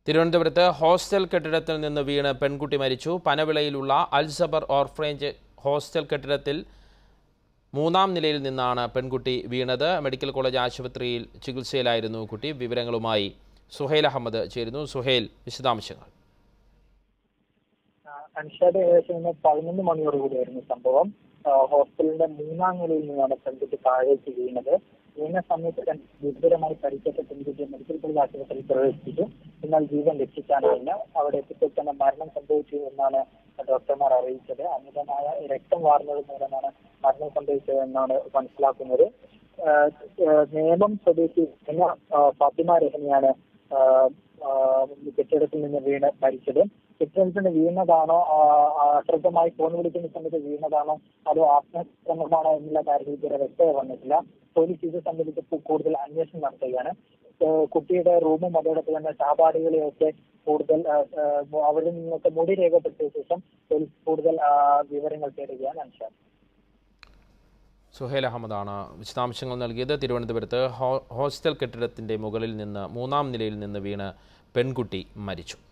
തിരുവനന്തപുരത്ത് ഹോസ്റ്റൽ കെട്ടിടത്തിൽ നിന്ന് വീണ് പെൺകുട്ടി മരിച്ചു പനവിളയിലുള്ള അൽസബർ ഓർഫറേഞ്ച് ഹോസ്റ്റൽ കെട്ടിടത്തിൽ മൂന്നാം നിലയിൽ നിന്നാണ് പെൺകുട്ടി വീണത് മെഡിക്കൽ കോളേജ് ആശുപത്രിയിൽ ചികിത്സയിലായിരുന്നു കുട്ടി വിവരങ്ങളുമായി സുഹൈൽ അഹമ്മദ് ചേരുന്നു സുഹൈൽ വിശദാംശങ്ങൾ അൻഷാദ് ഏകദേശം ഇന്ന് പതിനൊന്ന് മണിയോടുകൂടിയായിരുന്നു സംഭവം ആ, ഹോസ്റ്റലിന്റെ മൂന്നാം നിലയിൽ നിന്നാണ് പെൺകുട്ടി താഴേക്ക് വീണത് വീണ സമയത്ത് തന്നെ ഗുരുതരമായി പരിക്കേറ്റ പെൺകുട്ടിയെ മെഡിക്കൽ കോളേജ് ആശുപത്രിയിൽ പ്രവേശിപ്പിച്ചു എന്നാൽ ജീവൻ രക്ഷിക്കാനായില്ല അവിടെ എത്തിയപ്പോൾ തന്നെ മരണം സംഭവിച്ചു എന്നാണ് ഡോക്ടർമാർ അറിയിച്ചത് അമിതമായ രക്തം വാർന്നത് മൂലമാണ് മരണം സംഭവിച്ചത് എന്നാണ് മനസ്സിലാക്കുന്നത് ആ, ആ, നേമം സ്വദേശി എന്ന ആ, ഫാത്തിമ രഹനിയാണ് ആ, ആ, കെട്ടിടത്തിൽ നിന്ന് വീണ് മരിച്ചത് കെട്ടിടത്തിൽ നിന്ന് വീണതാണോ ആ, ആ, അശ്രദ്ധമായി ഫോൺ വിളിക്കുന്ന സമയത്ത് വീണതാണോ അതോ ആത്മശ്രമമാണോ എന്നുള്ള കാര്യത്തിൽ ഇതുവരെ വ്യക്തത വന്നിട്ടില്ല പോലീസ് ഇത് സംബന്ധിച്ച് കു- കൂടുതൽ അന്വേഷണം നടത്തുകയാണ് ഏഹ് കുട്ടിയുടെ റൂമും അതോടൊപ്പം തന്നെ സഹപാഠികളെയൊക്കെ കൂടുതൽ ആ, ആ, അവരിൽ നിന്നൊക്കെ മൊഴി രേഖപ്പെടുത്തിയ ശേഷം പോലീസ് കൂടുതൽ ആ, വിവരങ്ങൾ തേടുകയാണ് അൻഷാദ് സുഹൈൽ അഹമ്മദാണ് വിശദാംശങ്ങൾ നൽകിയത് തിരുവനന്തപുരത്ത് ഹോ- ഹോസ്റ്റൽ കെട്ടിടത്തിൻ്റെ മുകളിൽ നിന്ന് മൂന്നാം നിലയിൽ നിന്ന് വീണ് പെൺകുട്ടി മരിച്ചു